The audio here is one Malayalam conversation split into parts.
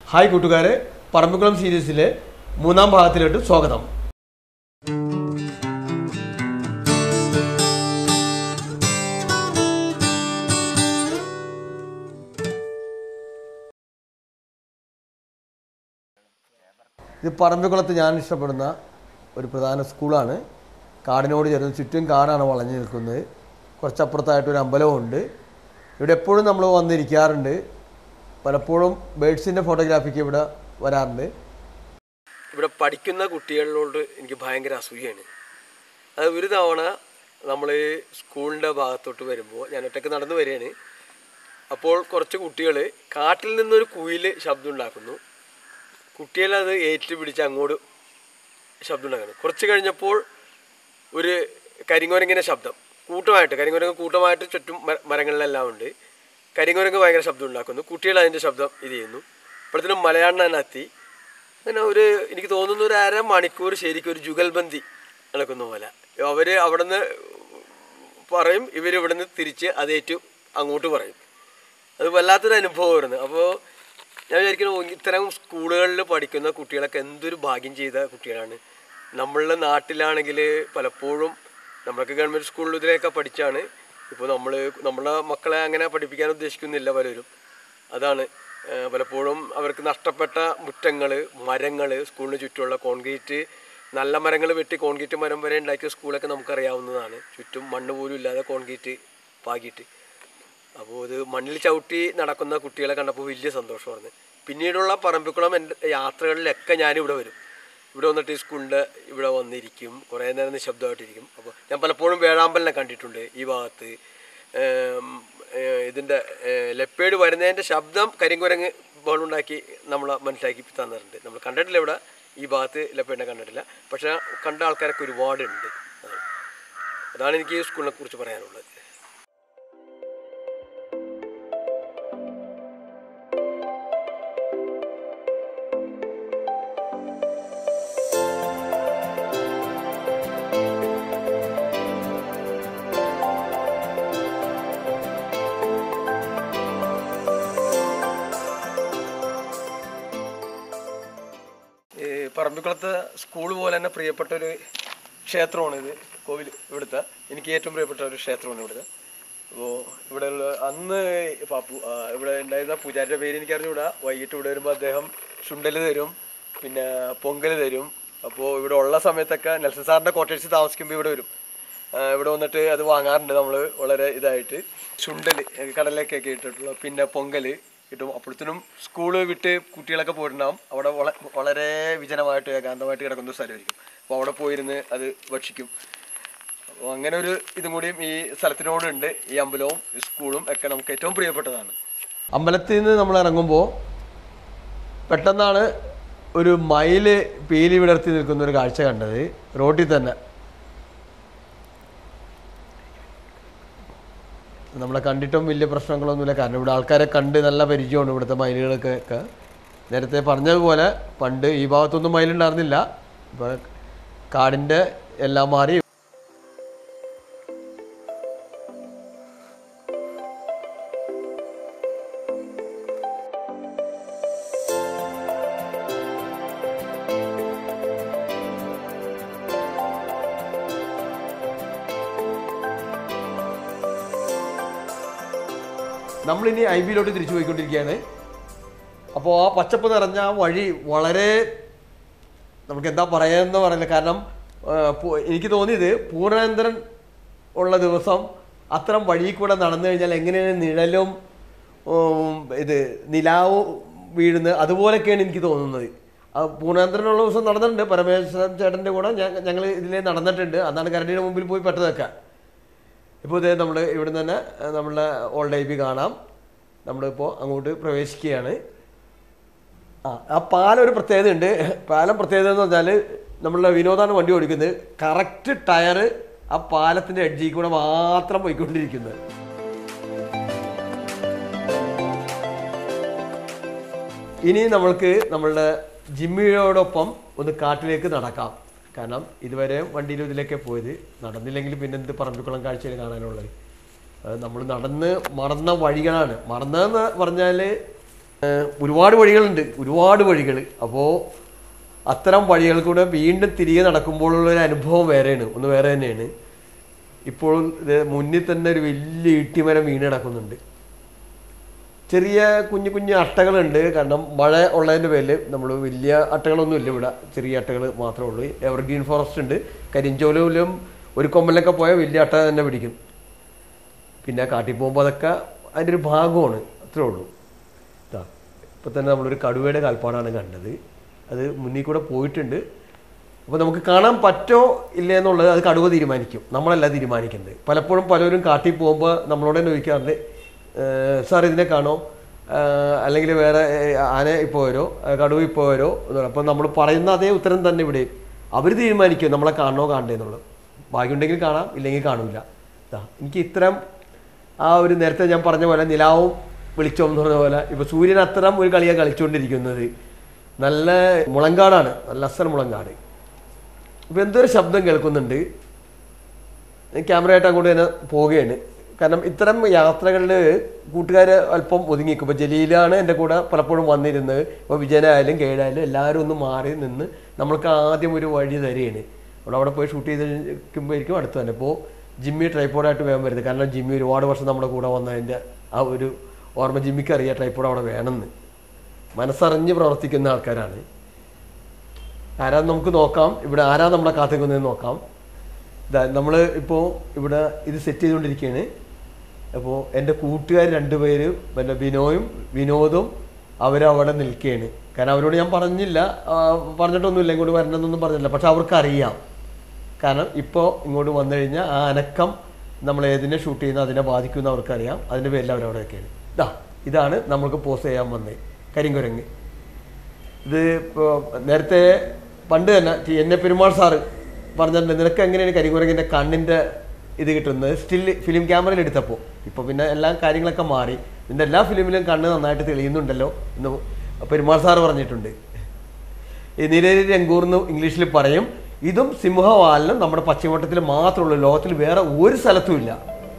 ഹായ് കൂട്ടുകാരെ പറമ്പിക്കുളം സീരീസിലെ മൂന്നാം ഭാഗത്തിലോട്ട് സ്വാഗതം ഇത് പറമ്പിക്കുളത്ത് ഞാൻ ഇഷ്ടപ്പെടുന്ന ഒരു പ്രധാന സ്കൂളാണ് കാടിനോട് ചേർന്ന് ചുറ്റും കാടാണ് വളഞ്ഞു നിൽക്കുന്നത് കുറച്ചപ്പുറത്തായിട്ട് ഒരു അമ്പലമുണ്ട് ഇവിടെ എപ്പോഴും നമ്മൾ വന്നിരിക്കാറുണ്ട് പലപ്പോഴും ബേഡ്സിൻ്റെ ഫോട്ടോഗ്രാഫിക്ക് ഇവിടെ വരാറുണ്ട് ഇവിടെ പഠിക്കുന്ന കുട്ടികളിലോട്ട് എനിക്ക് ഭയങ്കര അസൂയാണ് അത് ഒരു തവണ നമ്മൾ സ്കൂളിൻ്റെ ഭാഗത്തോട്ട് വരുമ്പോൾ ഞാൻ ഒറ്റയ്ക്ക് നടന്നു വരികയാണ് അപ്പോൾ കുറച്ച് കുട്ടികൾ കാട്ടിൽ നിന്നൊരു കുയിൽ ശബ്ദം ഉണ്ടാക്കുന്നു കുട്ടികളത് ഏറ്റുപിടിച്ച് അങ്ങോട്ട് ശബ്ദം ഉണ്ടാക്കുന്നു കുറച്ച് കഴിഞ്ഞപ്പോൾ ഒരു കരിങ്ങോരങ്ങിൻ്റെ ശബ്ദം കൂട്ടമായിട്ട് കരിങ്ങോരങ്ങ് കൂട്ടമായിട്ട് ചുറ്റും മര- മരങ്ങളിലെല്ലാം ഉണ്ട് കരിങ്ങോരങ്ങ് ഭയങ്കര ശബ്ദം ഉണ്ടാക്കുന്നു കുട്ടികൾ അതിൻ്റെ ശബ്ദം ഇത് ചെയ്യുന്നു അപ്പോഴത്തേനും മലയാളം എത്തി അങ്ങനെ ഒരു എനിക്ക് തോന്നുന്നു ഒരു അര മണിക്കൂർ ശരിക്കും ഒരു ജുഗൽബന്ദി നടക്കുന്ന പോലെ അവർ അവിടെ നിന്ന് പറയും ഇവർ ഇവിടെ നിന്ന് തിരിച്ച് അതേറ്റു അങ്ങോട്ട് പറയും അത് വല്ലാത്തൊരു അനുഭവമായിരുന്നു അപ്പോൾ ഞാൻ വിചാരിക്കുന്നു ഓ, ഇത്തരം സ്കൂളുകളിൽ പഠിക്കുന്ന കുട്ടികളൊക്കെ എന്തൊരു ഭാഗ്യം ചെയ്ത കുട്ടികളാണ് നമ്മളുടെ നാട്ടിലാണെങ്കിൽ പലപ്പോഴും നമ്മളൊക്കെ ഗവൺമെൻറ് സ്കൂളിൽ ഇതിലൊക്കെ പഠിച്ചാണ് ഇപ്പോൾ നമ്മൾ നമ്മളെ മക്കളെ അങ്ങനെ പഠിപ്പിക്കാൻ ഉദ്ദേശിക്കുന്നില്ല പലരും അതാണ് ആ, പലപ്പോഴും അവർക്ക് നഷ്ടപ്പെട്ട മുറ്റങ്ങൾ മരങ്ങൾ സ്കൂളിന് ചുറ്റുമുള്ള കോൺക്രീറ്റ് നല്ല മരങ്ങൾ വെട്ടി കോൺക്രീറ്റ് മരം വരെ ഉണ്ടാക്കിയ സ്കൂളൊക്കെ നമുക്കറിയാവുന്നതാണ് ചുറ്റും മണ്ണ് പോലും ഇല്ലാതെ കോൺക്രീറ്റ് പാകിയിട്ട് അപ്പോൾ ഇത് മണ്ണിൽ ചവിട്ടി നടക്കുന്ന കുട്ടികളെ കണ്ടപ്പോൾ വലിയ സന്തോഷമായിരുന്നു പിന്നീടുള്ള പറമ്പിക്കുളം എൻ്റെ യാത്രകളിലൊക്കെ ഞാനിവിടെ വരും ഇവിടെ വന്നിട്ട് ഈ സ്കൂളിൻ്റെ ഇവിടെ വന്നിരിക്കും കുറേ നേരം നിശബ്ദമായിട്ടിരിക്കും അപ്പോൾ ഞാൻ പലപ്പോഴും വേഴാമ്പലിനെ കണ്ടിട്ടുണ്ട് ഈ ഭാഗത്ത് ഏം, ഏ, ഇതിൻ്റെ ലെപ്പേഡ് വരുന്നതിൻ്റെ ശബ്ദം കരിങ്കുരങ്ങ് ബോളുണ്ടാക്കി നമ്മളെ മനസ്സിലാക്കി തന്നിട്ടുണ്ട് നമ്മൾ കണ്ടിട്ടില്ല ഇവിടെ ഈ ഭാഗത്ത് ലെപ്പേഡിനെ കണ്ടിട്ടില്ല പക്ഷേ കണ്ട ആൾക്കാരൊക്കെ ഒരുപാടുണ്ട് അതാണ്. അതാണ് എനിക്ക് ഈ സ്കൂളിനെ കുറിച്ച് പറയാനുള്ളത് ഈ പറമ്പിക്കുളത്ത് സ്കൂൾ പോലെ തന്നെ പ്രിയപ്പെട്ട ഒരു ക്ഷേത്രമാണ് ഇത് കോവിൽ ഇവിടുത്തെ എനിക്ക് ഏറ്റവും പ്രിയപ്പെട്ട ഒരു ക്ഷേത്രമാണ് ഇവിടുത്തെ അപ്പോൾ ഇവിടെയുള്ള അന്ന് പാപ്പു ആ, ഇവിടെ ഉണ്ടായിരുന്ന പൂജാരിയുടെ പേര് എനിക്ക് അറിഞ്ഞുകൂടാ വൈകിട്ട് ഇവിടെ വരുമ്പോൾ അദ്ദേഹം ചുണ്ടൽ തരും പിന്നെ പൊങ്കൽ തരും അപ്പോൾ ഇവിടെ ഉള്ള സമയത്തൊക്കെ നെൽസൺ സാറിൻ്റെ കോട്ടേഴ്സ് താമസിക്കുമ്പോൾ ഇവിടെ വരും ആ, ഇവിടെ വന്നിട്ട് അത് വാങ്ങാറുണ്ട് നമ്മൾ വളരെ ഇതായിട്ട് ചുണ്ടൽ കടലൊക്കെ ഇട്ടിട്ടുള്ള പിന്നെ പൊങ്കൽ കിട്ടും അപ്പോഴത്തേനും സ്കൂള് വിട്ട് കുട്ടികളൊക്കെ പോയിട്ടുണ്ടാവും അവിടെ വള വളരെ വിജനമായിട്ട് ഏകാന്തമായിട്ട് കിടക്കുന്ന ഒരു സ്ഥലമായിരിക്കും അപ്പോൾ അവിടെ പോയിരുന്ന് അത് ഭക്ഷിക്കും അപ്പോൾ അങ്ങനെ ഒരു ഇതും കൂടിയും ഈ സ്ഥലത്തിനോടുണ്ട് ഈ അമ്പലവും ഈ സ്കൂളും ഒക്കെ നമുക്ക് ഏറ്റവും പ്രിയപ്പെട്ടതാണ് അമ്പലത്തിൽ നിന്ന് നമ്മൾ ഇറങ്ങുമ്പോൾ പെട്ടെന്നാണ് ഒരു മയില് പീലി വിടർത്തി നിൽക്കുന്ന ഒരു കാഴ്ച കണ്ടത് റോഡിൽ തന്നെ നമ്മളെ കണ്ടിട്ടും വലിയ പ്രശ്നങ്ങളൊന്നുമില്ല കാരണം ഇവിടെ ആൾക്കാരെ കണ്ട് നല്ല പരിചയമാണ് ഇവിടുത്തെ മയിലുകളൊക്കെ ഒക്കെ നേരത്തെ പറഞ്ഞതുപോലെ പണ്ട് ഈ ഭാഗത്തൊന്നും മയിലുണ്ടായിരുന്നില്ല ഇപ്പോൾ കാടിൻ്റെ എല്ലാം മാറി നമ്മളിനി ഐ ബിയിലോട്ട് തിരിച്ചു പോയിക്കൊണ്ടിരിക്കുകയാണ് അപ്പോൾ ആ പച്ചപ്പ് നിറഞ്ഞ ആ വഴി വളരെ നമുക്ക് എന്താ പറയാന്ന് പറയുന്നത് കാരണം ആ, പു- എനിക്ക് തോന്നിയത് പൂർണ്ണേന്ദ്രൻ ഉള്ള ദിവസം അത്തരം വഴി കൂടെ നടന്നു കഴിഞ്ഞാൽ എങ്ങനെയാണ് നിഴലും ഉം, ഇത് നിലാവും വീഴുന്നത് അതുപോലൊക്കെയാണ് എനിക്ക് തോന്നുന്നത് ആ പൂർണ്ണേന്ദ്രനുള്ള ദിവസം നടന്നിട്ടുണ്ട് പരമേശ്വരൻ ചേട്ടൻ്റെ കൂടെ ഞങ്ങൾ ഇതിലേ നടന്നിട്ടുണ്ട് അതാണ് കരടിയുടെ മുമ്പിൽ പോയി പെട്ടതൊക്കെ ഇപ്പോൾ ഇതേ നമ്മൾ ഇവിടെ തന്നെ ഏഹ്, നമ്മളുടെ ഓൾഡ് ഐ ബി കാണാം നമ്മളിപ്പോൾ അങ്ങോട്ട് പ്രവേശിക്കുകയാണ് ആ ആ പാലം ഒരു പ്രത്യേകത ഉണ്ട് പാലം പ്രത്യേകത എന്ന് പറഞ്ഞാൽ നമ്മളുടെ വിനോദാണ് വണ്ടി ഓടിക്കുന്നത് കറക്റ്റ് ടയർ ആ പാലത്തിൻ്റെ എഡ്ജിൽ കൂടെ മാത്രം പോയിക്കൊണ്ടിരിക്കുന്നത് ഇനി നമ്മൾക്ക് നമ്മളുടെ ജിമ്മിയോടൊപ്പം ഒന്ന് കാട്ടിലേക്ക് നടക്കാം കാരണം ഇതുവരെ വണ്ടിയിലും ഇതിലൊക്കെ പോയത് നടന്നില്ലെങ്കിൽ പിന്നെ എന്ത് പറമ്പിക്കുളം കാഴ്ചയിൽ കാണാനുള്ളത് അത് നമ്മൾ നടന്ന് മറന്ന വഴികളാണ് മറന്നതെന്ന് പറഞ്ഞാൽ ഏഹ് ഒരുപാട് വഴികളുണ്ട് ഒരുപാട് വഴികൾ അപ്പോൾ അത്തരം വഴികൾ കൂടെ വീണ്ടും തിരികെ നടക്കുമ്പോഴുള്ള ഒരു അനുഭവം വേറെയാണ് ഒന്ന് വേറെ തന്നെയാണ് ഇപ്പോൾ ഇത് മുന്നിൽ തന്നെ ഒരു വലിയ ഈട്ടിമരം വീണ് കിടക്കുന്നുണ്ട് ചെറിയ കുഞ്ഞു കുഞ്ഞു അട്ടകളുണ്ട് കാരണം മഴ ഉള്ളതിൻ്റെ പേരിൽ നമ്മൾ വലിയ അട്ടകളൊന്നും ഇല്ല ഇവിടെ ചെറിയ അട്ടകൾ മാത്രമേ ഉള്ളൂ എവർഗ്രീൻ ഫോറസ്റ്റ് ഉണ്ട് കരിഞ്ചോലയിലും ഒരു കൊമ്പലൊക്കെ പോയാൽ വലിയ അട്ട തന്നെ പിടിക്കും പിന്നെ കാട്ടിൽ പോകുമ്പോൾ അതൊക്കെ അതിൻ്റെ ഒരു ഭാഗമാണ് അത്രേ ഉള്ളൂ ഇതാ ഇപ്പം തന്നെ നമ്മളൊരു കടുവയുടെ കാൽപ്പാടാണ് കണ്ടത് അത് മുന്നിൽ കൂടെ പോയിട്ടുണ്ട് അപ്പോൾ നമുക്ക് കാണാൻ പറ്റോ ഇല്ല എന്നുള്ളത് അത് കടുവ തീരുമാനിക്കും നമ്മളല്ല തീരുമാനിക്കുന്നത് പലപ്പോഴും പലരും കാട്ടിൽ പോകുമ്പോൾ നമ്മളോട് തന്നെ ചോദിക്കാറുണ്ട് "ഏഹ് സാർ ഇതിനെ കാണോ ഏഹ് അല്ലെങ്കിൽ വേറെ ഏഹ് ആന ഇപ്പോൾ വരോ ഏഹ് കടുവ ഇപ്പോൾ വരോ എന്ന് പറയും അപ്പോൾ നമ്മൾ പറയുന്ന അതേ ഉത്തരം തന്നെ ഇവിടെ അവർ തീരുമാനിക്കും നമ്മളെ കാണണോ കാണണ്ടേ എന്നുള്ളത് ഭാഗ്യമുണ്ടെങ്കിൽ കാണാം ഇല്ലെങ്കിൽ കാണൂല ഇതാ എനിക്ക് ഇത്തരം ആ ഒരു നേരത്തെ ഞാൻ പറഞ്ഞ പോലെ നിലാവും വെളിച്ചവും എന്ന് പറഞ്ഞ പോലെ ഇപ്പൊ സൂര്യൻ അത്തരം ഒരു കളിയാണ് കളിച്ചുകൊണ്ടിരിക്കുന്നത് നല്ല മുളങ്കാടാണ് നല്ല അസൽ മുളങ്കാട് ഇപ്പൊ എന്തൊരു ശബ്ദം കേൾക്കുന്നുണ്ട് ക്യാമറയായിട്ട് അങ്ങോട്ട് തന്നെ പോവുകയാണ് കാരണം ഇത്തരം യാത്രകളിൽ കൂട്ടുകാർ അല്പം ഒതുങ്ങിക്കും ഇപ്പോൾ ജലീലാണ് എൻ്റെ കൂടെ പലപ്പോഴും വന്നിരുന്നത് ഇപ്പോൾ വിജയനായാലും കേടായാലും എല്ലാവരും ഒന്ന് മാറി നിന്ന് നമ്മൾക്ക് ആദ്യം ഒരു വഴി തരികയാണ് നമ്മൾ അവിടെ പോയി ഷൂട്ട് ചെയ്ത് നിൽക്കുമ്പോഴേക്കും അടുത്ത് തന്നെ ഇപ്പോൾ ജിമ്മി ട്രൈപ്പോഡായിട്ട് വേഗം വരുന്നത് കാരണം ജിമ്മി ഒരുപാട് വർഷം നമ്മുടെ കൂടെ വന്നതിൻ്റെ ആ ഒരു ഓർമ്മ ജിമ്മിക്ക് അറിയാം ട്രൈപ്പോഡ് അവിടെ വേണമെന്ന് മനസ്സറിഞ്ഞ് പ്രവർത്തിക്കുന്ന ആൾക്കാരാണ് ആരാ നമുക്ക് നോക്കാം ഇവിടെ ആരാ നമ്മളെ കാത്തിക്കുന്നതെന്ന് നോക്കാം നമ്മൾ ഇപ്പോൾ ഇവിടെ ഇത് സെറ്റ് ചെയ്തുകൊണ്ടിരിക്കുകയാണ് അപ്പോൾ എൻ്റെ കൂട്ടുകാർ രണ്ടുപേര് പിന്നെ ബിനോയും വിനോദും അവരവിടെ നിൽക്കുകയാണ് കാരണം അവരോട് ഞാൻ പറഞ്ഞില്ല ആ, പറഞ്ഞിട്ടൊന്നുമില്ല ഇങ്ങോട്ട് വരണമെന്നൊന്നും പറഞ്ഞില്ല പക്ഷെ അവർക്കറിയാം കാരണം ഇപ്പോൾ ഇങ്ങോട്ട് വന്നു കഴിഞ്ഞാൽ ആ അനക്കം നമ്മൾ ഏതിനെ ഷൂട്ട് ചെയ്യുന്ന അതിനെ ബാധിക്കുമെന്ന് അവർക്കറിയാം അതിൻ്റെ പേരിൽ അവരവിടെ ഒക്കെയാണ് ഇതാ ഇതാണ് നമ്മൾക്ക് പോസ്റ്റ് ചെയ്യാൻ വന്നത് കരിങ്കുരങ്ങ് ഇത് ഇപ്പോൾ നേരത്തെ പണ്ട് തന്നെ T N A Perumal sir പറഞ്ഞിട്ടുണ്ട് നിനക്ക് എങ്ങനെയാണ് കരിങ്കുരങ്ങിൻ്റെ കണ്ണിൻ്റെ ഇത് കിട്ടുന്നത് സ്റ്റിൽ ഫിലിം ക്യാമറയിൽ എടുത്തപ്പോൾ ഇപ്പോൾ പിന്നെ എല്ലാ കാര്യങ്ങളൊക്കെ മാറി ഇതിൻ്റെ എല്ലാ ഫിലിമിലും കണ്ണ് നന്നായിട്ട് തെളിയുന്നുണ്ടല്ലോ എന്ന് പെരുമാൾ സാറ് പറഞ്ഞിട്ടുണ്ട് ഈ നീലഗിരി രംഗൂർ എന്ന് ഇംഗ്ലീഷിൽ പറയും ഇതും സിംഹവാലിനും നമ്മുടെ പശ്ചിമഘട്ടത്തിൽ മാത്രമുള്ള ലോകത്തിൽ വേറെ ഒരു സ്ഥലത്തും ഇല്ല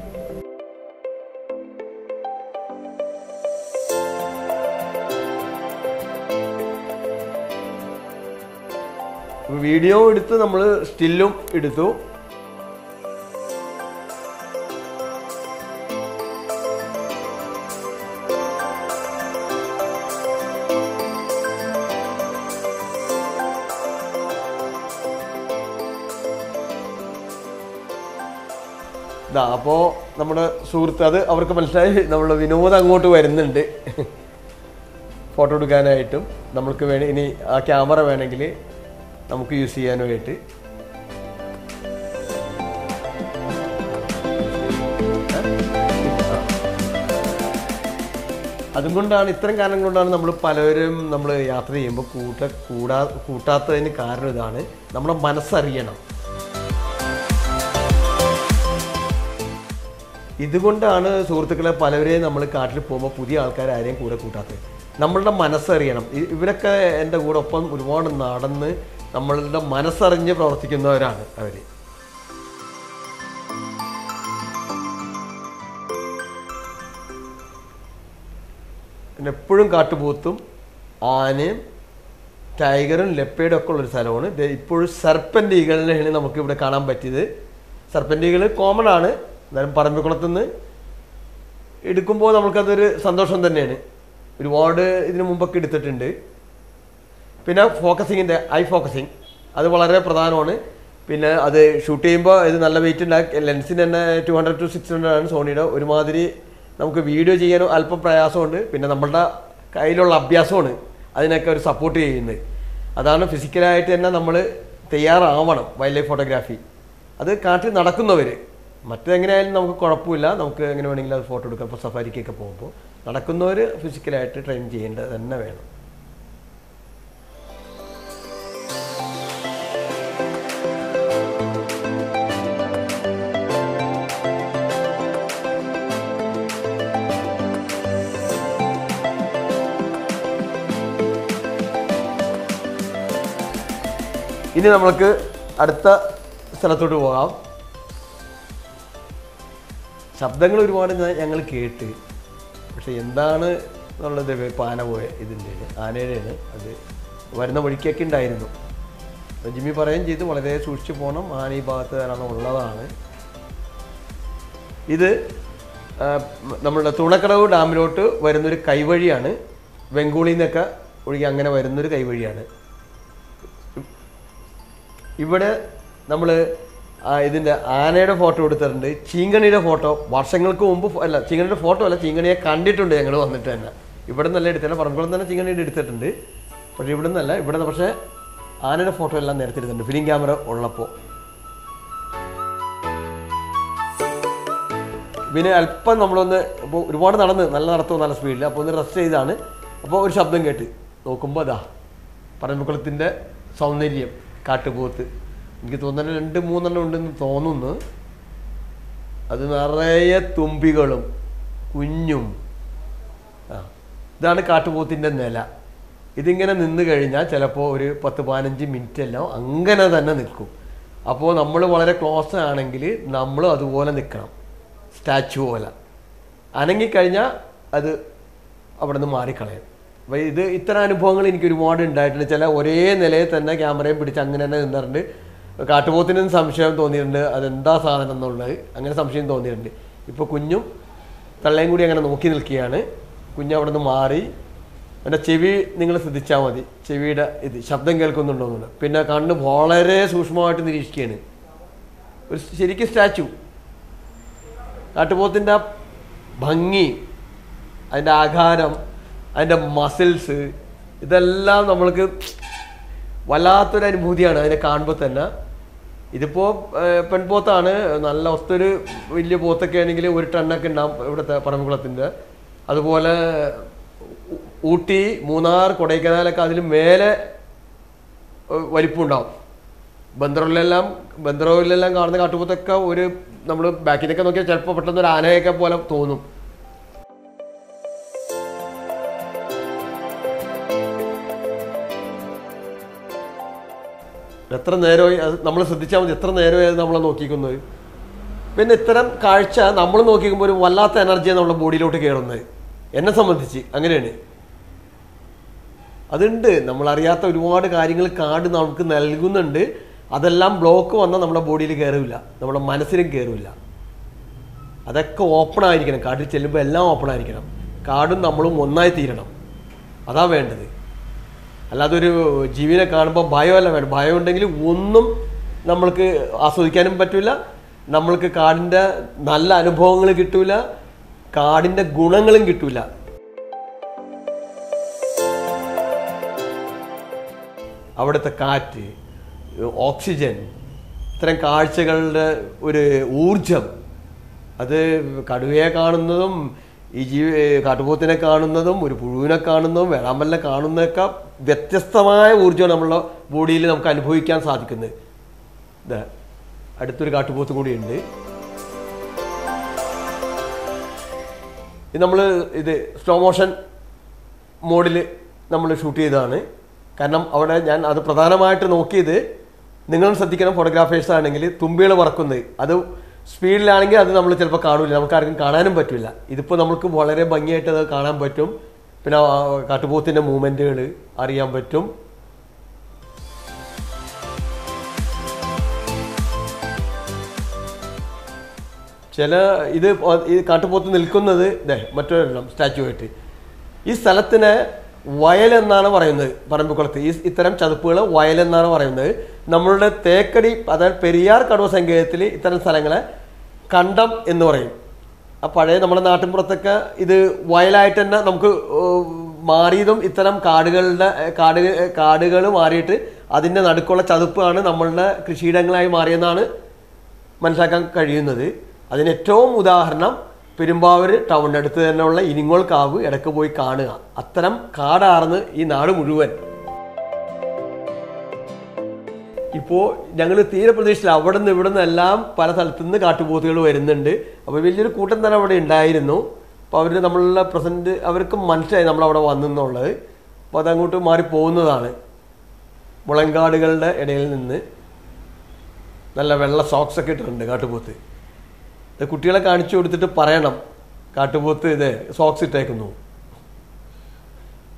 വീഡിയോ എടുത്ത് നമ്മൾ സ്റ്റില്ലും എടുത്തു ഇതാ അപ്പോൾ നമ്മുടെ സുഹൃത്ത് അത് അവർക്ക് മനസ്സിലായി നമ്മുടെ വിനോദം അങ്ങോട്ട് വരുന്നുണ്ട് ഫോട്ടോ എടുക്കാനായിട്ടും നമ്മൾക്ക് വേണി ഇനി ആ ക്യാമറ വേണമെങ്കിൽ നമുക്ക് യൂസ് ചെയ്യാനുമായിട്ട് അതുകൊണ്ടാണ് ഇത്തരം കാരണം കൊണ്ടാണ് നമ്മൾ പലരും നമ്മൾ യാത്ര ചെയ്യുമ്പോൾ കൂട്ട കൂടാ കൂട്ടാത്തതിന് കാരണം ഇതാണ് നമ്മുടെ മനസ്സറിയണം ഇതുകൊണ്ടാണ് സുഹൃത്തുക്കളെ പലവരെയും നമ്മൾ കാട്ടിൽ പോകുമ്പോൾ പുതിയ ആൾക്കാർ ആരെയും കൂടെ കൂട്ടാത്തത് നമ്മളുടെ മനസ്സറിയണം ഇ- ഇവരൊക്കെ എൻ്റെ കൂടെ ഒപ്പം ഒരുപാട് നടന്ന് നമ്മളുടെ മനസ്സറിഞ്ഞ് പ്രവർത്തിക്കുന്നവരാണ് അവർ പിന്നെ എപ്പോഴും കാട്ടുപോത്തും ആനയും ടൈഗറും ലെപ്പേഡും ഒക്കെ ഉള്ളൊരു സ്ഥലമാണ് ഇത് ഇപ്പോഴും സർപ്പൻ്റ് ഈഗളിനെയാണ് നമുക്ക് ഇവിടെ കാണാൻ പറ്റിയത് സർപ്പൻ്റ് ഈഗിൾ കോമൺ ആണ് എന്നാലും പറമ്പിക്കുളത്ത് നിന്ന് എടുക്കുമ്പോൾ നമുക്കതൊരു സന്തോഷം തന്നെയാണ് ഒരുപാട് ഇതിനു മുമ്പൊക്കെ എടുത്തിട്ടുണ്ട് പിന്നെ ഫോക്കസിങ്ങിൻ്റെ ഐ ഫോക്കസിങ് അത് വളരെ പ്രധാനമാണ് പിന്നെ അത് ഷൂട്ട് ചെയ്യുമ്പോൾ ഇത് നല്ല വെയിറ്റ് ഉണ്ടാക്കി ലെൻസിന് തന്നെ two hundred two six hundred ആണ് സോണിയുടെ ഒരുമാതിരി നമുക്ക് വീഡിയോ ചെയ്യാനും അല്പം പ്രയാസമുണ്ട് പിന്നെ നമ്മളുടെ കയ്യിലുള്ള അഭ്യാസമാണ് അതിനൊക്കെ ഒരു സപ്പോർട്ട് ചെയ്യുന്നത് അതാണ് ഫിസിക്കലായിട്ട് തന്നെ നമ്മൾ തയ്യാറാവണം വൈൽഡ് ലൈഫ് ഫോട്ടോഗ്രാഫി അത് കാട്ടിൽ നടക്കുന്നവർ മറ്റെങ്ങനെയായാലും നമുക്ക് കുഴപ്പമില്ല നമുക്ക് എങ്ങനെ വേണമെങ്കിലും അത് ഫോട്ടോ എടുക്കാം ഇപ്പോൾ സഫാരിക്കൊക്കെ പോകുമ്പോൾ നടക്കുന്നവർ ഫിസിക്കലായിട്ട് ട്രെയിൻ ചെയ്യേണ്ടത് തന്നെ വേണം ഇനി നമ്മൾക്ക് അടുത്ത സ്ഥലത്തോട്ട് പോകാം ശബ്ദങ്ങൾ ഒരുപാട് ഞങ്ങൾ കേട്ട് പക്ഷെ എന്താണ് എന്നുള്ളത് ഇപ്പോൾ ആന പോയ ഇതിൻ്റെ ആനയുടെയാണ് അത് വരുന്ന വഴിക്കൊക്കെ ഉണ്ടായിരുന്നു അപ്പോൾ ജിമ്മി പറയുകയും ചെയ്തു വളരെ സൂക്ഷിച്ചു പോകണം ആന ഈ ഭാഗത്ത് ധാരാളം ഉള്ളതാണ് ഇത് ആ, നമ്മളുടെ തുണക്കടവ് ഡാമിലോട്ട് വരുന്നൊരു കൈവഴിയാണ് വെങ്കൂളിൽ നിന്നൊക്കെ ഒഴുകി അങ്ങനെ വരുന്നൊരു കൈവഴിയാണ് ഇവിടെ നമ്മൾ ഇതിൻ്റെ ആനയുടെ ഫോട്ടോ എടുത്തിട്ടുണ്ട് ചീങ്കണിയുടെ ഫോട്ടോ വർഷങ്ങൾക്ക് മുമ്പ് ഫോ- അല്ല ചീങ്കണിയുടെ ഫോട്ടോ അല്ല ചീങ്കണിയെ കണ്ടിട്ടുണ്ട് ഞങ്ങൾ വന്നിട്ട് തന്നെ ഇവിടെ നിന്നല്ല എടുത്തില്ല പറമ്പുളം തന്നെ ചീങ്കണിയുടെ എടുത്തിട്ടുണ്ട് പക്ഷേ ഇവിടെ നിന്നല്ല ഇവിടെ നിന്ന് പക്ഷേ ആനയുടെ ഫോട്ടോ എല്ലാം നേരത്തെ എടുത്തിട്ടുണ്ട് ഫിലിം ക്യാമറ ഉള്ളപ്പോൾ പിന്നെ അല്പം നമ്മളൊന്ന് ഇപ്പോൾ ഒരുപാട് നടന്ന് നല്ല നടത്തും നല്ല സ്പീഡിൽ അപ്പോൾ ഒന്ന് റെസ്റ്റ് ചെയ്താണ് അപ്പോൾ ഒരു ശബ്ദം കേട്ട് നോക്കുമ്പോൾ അതാ പറമ്പുക്കുളത്തിൻ്റെ സൗന്ദര്യം കാട്ടുപോത്ത് എനിക്ക് തോന്നുന്നത് രണ്ട് മൂന്നെണ്ണം ഉണ്ടെന്ന് തോന്നുന്നു അത് നിറയെ തുമ്പികളും കുഞ്ഞും ആ ഇതാണ് കാട്ടുപോത്തിൻ്റെ നില ഇതിങ്ങനെ നിന്ന് കഴിഞ്ഞാൽ ചിലപ്പോൾ ഒരു പത്ത് പതിനഞ്ച് മിനിറ്റ് എല്ലാം അങ്ങനെ തന്നെ നിൽക്കും അപ്പോൾ നമ്മൾ വളരെ ക്ലോസ് ആണെങ്കിൽ നമ്മൾ അതുപോലെ നിൽക്കണം സ്റ്റാച്ചു പോലെ അനങ്ങിക്കഴിഞ്ഞാൽ അത് അവിടെ നിന്ന് മാറിക്കളയും അപ്പോൾ ഇത് ഇത്തരം അനുഭവങ്ങൾ എനിക്ക് ഒരുപാട് ഉണ്ടായിട്ടുണ്ട് ചില ഒരേ നിലയിൽ തന്നെ ക്യാമറയും പിടിച്ച് അങ്ങനെ തന്നെ നിന്നിട്ടുണ്ട് കാട്ടുപോത്തിനും സംശയം തോന്നിയിട്ടുണ്ട് അതെന്താ സാധനം എന്നുള്ളത് അങ്ങനെ സംശയം തോന്നിയിട്ടുണ്ട് ഇപ്പോൾ കുഞ്ഞും തള്ളയും കൂടി അങ്ങനെ നോക്കി നിൽക്കുകയാണ് കുഞ്ഞ് അവിടെ നിന്ന് മാറി എൻ്റെ ചെവി നിങ്ങൾ ശ്രദ്ധിച്ചാൽ മതി ചെവിയുടെ ഇത് ശബ്ദം കേൾക്കുന്നുണ്ടോ എന്നുള്ളത് പിന്നെ കണ്ണ് വളരെ സൂക്ഷ്മമായിട്ട് നിരീക്ഷിക്കുകയാണ് ഒരു ശരിക്കും സ്റ്റാച്ചു കാട്ടുപോത്തിൻ്റെ ആ ഭംഗി അതിൻ്റെ ആകാരം അതിൻ്റെ മസിൽസ് ഇതെല്ലാം നമ്മൾക്ക് വല്ലാത്തൊരു അനുഭൂതിയാണ് അതിനെ കാണുമ്പോൾ തന്നെ ഇതിപ്പോൾ പെൺപോത്താണ് നല്ല ഒത്തൊരു വലിയ പോത്തൊക്കെ ആണെങ്കിൽ ഒരു ടണ്ണൊക്കെ ഉണ്ടാവും ഇവിടുത്തെ പറമ്പുകുളത്തിൻ്റെ അതുപോലെ ഊ- ഊട്ടി മൂന്നാർ കൊടൈക്കനാലൊക്കെ അതിന് മേലെ ഏഹ് വലിപ്പമുണ്ടാവും ബന്ദറോയിലെല്ലാം ബന്ദറോയിലെല്ലാം കാണുന്ന കാട്ടുപോത്തൊക്കെ ഒരു നമ്മൾ ബാക്കിൽ നിന്നൊക്കെ നോക്കിയാൽ ചിലപ്പോൾ പെട്ടെന്ന് ഒരു ആനയൊക്കെ പോലെ തോന്നും എത്ര നേരമായി അത് നമ്മൾ ശ്രദ്ധിച്ചാൽ മതി എത്ര നേരമായി അത് നമ്മളെ നോക്കിക്കുന്നത് പിന്നെ ഇത്തരം കാഴ്ച നമ്മൾ നോക്കിക്കുമ്പോൾ ഒരു വല്ലാത്ത എനർജിയാണ് നമ്മുടെ ബോഡിയിലോട്ട് കയറുന്നത് എന്നെ സംബന്ധിച്ച് അങ്ങനെയാണ് അതുണ്ട് നമ്മൾ അറിയാത്ത ഒരുപാട് കാര്യങ്ങൾ കാട് നമുക്ക് നൽകുന്നുണ്ട് അതെല്ലാം ബ്ലോക്ക് വന്നാൽ നമ്മുടെ ബോഡിയിൽ കയറില്ല നമ്മുടെ മനസ്സിലും കയറില്ല അതൊക്കെ ഓപ്പൺ ആയിരിക്കണം കാട്ടിൽ ചെല്ലുമ്പോൾ എല്ലാം ഓപ്പൺ ആയിരിക്കണം കാടും നമ്മളും ഒന്നായി തീരണം അതാ വേണ്ടത് അല്ലാതെ ഒരു ജീവിനെ കാണുമ്പോൾ ഭയമല്ല വേണം ഭയം ഉണ്ടെങ്കിൽ ഒന്നും നമ്മൾക്ക് ആസ്വദിക്കാനും പറ്റില്ല നമ്മൾക്ക് കാടിൻ്റെ നല്ല അനുഭവങ്ങൾ കിട്ടൂല കാടിൻ്റെ ഗുണങ്ങളും കിട്ടൂല അവിടുത്തെ കാറ്റ് ഓക്സിജൻ ഇത്തരം കാഴ്ചകളുടെ ഒരു ഊർജം അത് കടുവയെ കാണുന്നതും ഈ ജീവി കാട്ടുപോത്തിനെ കാണുന്നതും ഒരു പുഴുവിനെ കാണുന്നതും വേളാമ്പലിനെ കാണുന്നതൊക്കെ വ്യത്യസ്തമായ ഊർജ്ജമാണ് നമ്മളുടെ ബോഡിയിൽ നമുക്ക് അനുഭവിക്കാൻ സാധിക്കുന്നത് ഇത് അടുത്തൊരു കാട്ടുപോത്തും കൂടിയുണ്ട് ഇത് നമ്മൾ ഇത് സ്ലോ മോഷൻ മോഡിൽ നമ്മൾ ഷൂട്ട് ചെയ്തതാണ് കാരണം അവിടെ ഞാൻ അത് പ്രധാനമായിട്ട് നോക്കിയത് നിങ്ങൾ ശ്രദ്ധിക്കണം ഫോട്ടോഗ്രാഫേഴ്സ് ആണെങ്കിൽ തുമ്പികൾ പറക്കുന്നത് അത് സ്പീഡിലാണെങ്കിൽ അത് നമ്മൾ ചിലപ്പോൾ കാണില്ല നമുക്ക് ആർക്കും കാണാനും പറ്റില്ല ഇതിപ്പോൾ നമുക്ക് വളരെ ഭംഗിയായിട്ട് അത് കാണാൻ പറ്റും പിന്നെ ആ കാട്ടുപോത്തിൻ്റെ മൂവ്മെൻറ്റുകൾ അറിയാൻ പറ്റും ചില ഇത് ഒ- ഈ കാട്ടുപോത്ത് നിൽക്കുന്നത് ഇതേ മറ്റൊരെണ്ണം സ്റ്റാച്ചു ആയിട്ട് ഈ സ്ഥലത്തിന് വയൽ എന്നാണ് പറയുന്നത് പറമ്പിക്കുളത്ത് ഈ ഇത്തരം ചതുപ്പുകൾ വയൽ എന്നാണ് പറയുന്നത് നമ്മളുടെ തേക്കടി അതായത് പെരിയാർ കടുവ സങ്കേതത്തിൽ ഇത്തരം സ്ഥലങ്ങളെ കണ്ടം എന്ന് പറയും ആ പഴയ നമ്മുടെ നാട്ടിൻപുറത്തൊക്കെ ഇത് വയലായിട്ട് തന്നെ നമുക്ക് ഏഹ്, മാറിയതും ഇത്തരം കാടുകളുടെ ഏഹ്, കാട് കാടുകൾ മാറിയിട്ട് അതിൻ്റെ നടുക്കുള്ള ചതുപ്പാണ് നമ്മളുടെ കൃഷിയിടങ്ങളായി മാറിയെന്നാണ് മനസ്സിലാക്കാൻ കഴിയുന്നത് അതിന് ഏറ്റവും ഉദാഹരണം പെരുമ്പാവൂർ ടൗണിൻ്റെ അടുത്ത് തന്നെയുള്ള ഇരിങ്ങോൾ കാവ് ഇടയ്ക്ക് പോയി കാണുക അത്തരം കാടാർന്ന് ഈ നാട് മുഴുവൻ ഇപ്പോൾ ഞങ്ങൾ തീരപ്രദേശത്തിൽ അവിടെ നിന്ന് ഇവിടെ നിന്നെല്ലാം പല സ്ഥലത്തു നിന്ന് കാട്ടുപോത്തുകൾ വരുന്നുണ്ട് അപ്പോൾ വലിയൊരു കൂട്ടം തന്നെ അവിടെ ഉണ്ടായിരുന്നു അപ്പോൾ അവർ നമ്മളുടെ പ്രസൻറ്റ് അവർക്ക് മനസ്സിലായി നമ്മളവിടെ വന്നെന്നുള്ളത് അപ്പോൾ അതങ്ങോട്ട് മാറി പോകുന്നതാണ് മുളങ്കാടുകളുടെ ഇടയിൽ നിന്ന് നല്ല വെള്ള സോക്സ് ഒക്കെ ഇട്ടിട്ടുണ്ട് കാട്ടുപോത്ത് ഇത് കുട്ടികളെ കാണിച്ചു കൊടുത്തിട്ട് പറയണം കാട്ടുപോത്ത് ഇത് സോക്സ് ഇട്ടേക്കുന്നു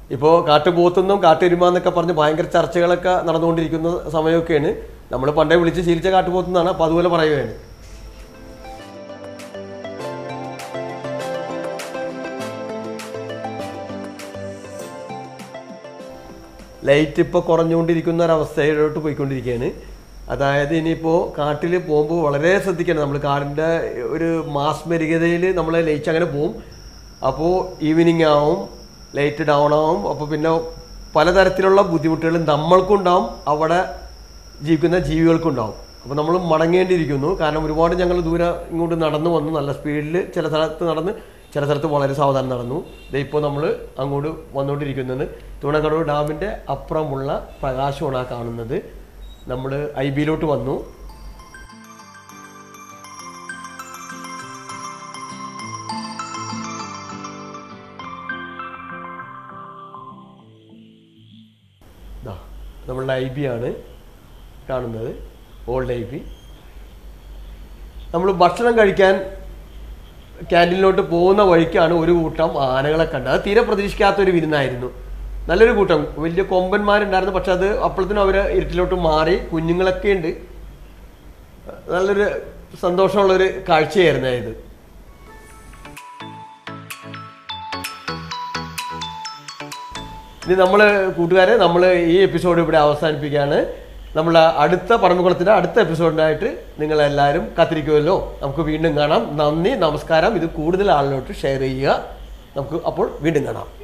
ഇപ്പോൾ കാട്ടുപോത്തുന്നും കാട്ടുരുമാന്നൊക്കെ പറഞ്ഞ് ഭയങ്കര ചർച്ചകളൊക്കെ നടന്നുകൊണ്ടിരിക്കുന്ന സമയമൊക്കെയാണ് നമ്മൾ പണ്ടേ വിളിച്ച് ശീലിച്ച കാട്ടുപോത്തുന്നാണ് അപ്പോൾ അതുപോലെ പറയുകയാണ് ലൈറ്റ് ഇപ്പോൾ കുറഞ്ഞുകൊണ്ടിരിക്കുന്ന ഒരവസ്ഥയിലോട്ട് പോയിക്കൊണ്ടിരിക്കുകയാണ് അതായത് ഇനിയിപ്പോൾ കാട്ടിൽ പോകുമ്പോൾ വളരെ ശ്രദ്ധിക്കണം നമ്മൾ കാടിൻ്റെ ഒരു മാസ്മരികതയിൽ നമ്മൾ ലയിച്ച് അങ്ങനെ പോവും അപ്പോൾ ഈവനിങ് ആവും ലൈറ്റ് ഡൗൺ ആവും അപ്പോൾ പിന്നെ പലതരത്തിലുള്ള ബുദ്ധിമുട്ടുകളും നമ്മൾക്കും ഉണ്ടാവും അവിടെ ജീവിക്കുന്ന ജീവികൾക്കും ഉണ്ടാവും അപ്പോൾ നമ്മൾ മടങ്ങേണ്ടിയിരിക്കുന്നു കാരണം ഒരുപാട് ഞങ്ങൾ ദൂരം ഇങ്ങോട്ട് നടന്നു വന്നു നല്ല സ്പീഡിൽ ചില സ്ഥലത്ത് നടന്ന് ചില സ്ഥലത്ത് വളരെ സാവധാനം നടന്നു ദേ ഇപ്പോൾ നമ്മൾ അങ്ങോട്ട് വന്നുകൊണ്ടിരിക്കുന്നത് തുണക്കടവ് ഡാമിൻ്റെ അപ്പുറമുള്ള പ്രകാശമാണ് ആ കാണുന്നത് നമ്മൾ ഐ ബിയിലോട്ട് വന്നു ദാ, നമ്മളുടെ ഐ ബി ആണ് കാണുന്നത് ഓൾഡ് ഐ ബി നമ്മൾ ഭക്ഷണം കഴിക്കാൻ ക്യാൻറ്റീനിലോട്ട് പോകുന്ന വഴിക്കാണ് ഒരു കൂട്ടം ആനകളെ കണ്ടത് അത് തീരെ പ്രതീക്ഷിക്കാത്ത ഒരു വിരുന്നായിരുന്നു നല്ലൊരു കൂട്ടം വലിയ കൊമ്പന്മാരുണ്ടായിരുന്നു പക്ഷെ അത് അപ്പോഴത്തേനും അവർ ഇരുട്ടിലോട്ട് മാറി കുഞ്ഞുങ്ങളൊക്കെ ഉണ്ട് നല്ലൊരു സന്തോഷമുള്ളൊരു കാഴ്ചയായിരുന്നു ഇത് ഇനി നമ്മൾ കൂട്ടുകാരെ നമ്മൾ ഈ എപ്പിസോഡ് ഇവിടെ അവസാനിപ്പിക്കുകയാണ് നമ്മൾ അടുത്ത പറമ്പുകുളത്തിൻ്റെ അടുത്ത എപ്പിസോഡിനായിട്ട് നിങ്ങളെല്ലാവരും കാത്തിരിക്കുമല്ലോ നമുക്ക് വീണ്ടും കാണാം നന്ദി നമസ്കാരം ഇത് കൂടുതൽ ആളിലോട്ട് ഷെയർ ചെയ്യുക നമുക്ക് അപ്പോൾ വീണ്ടും കാണാം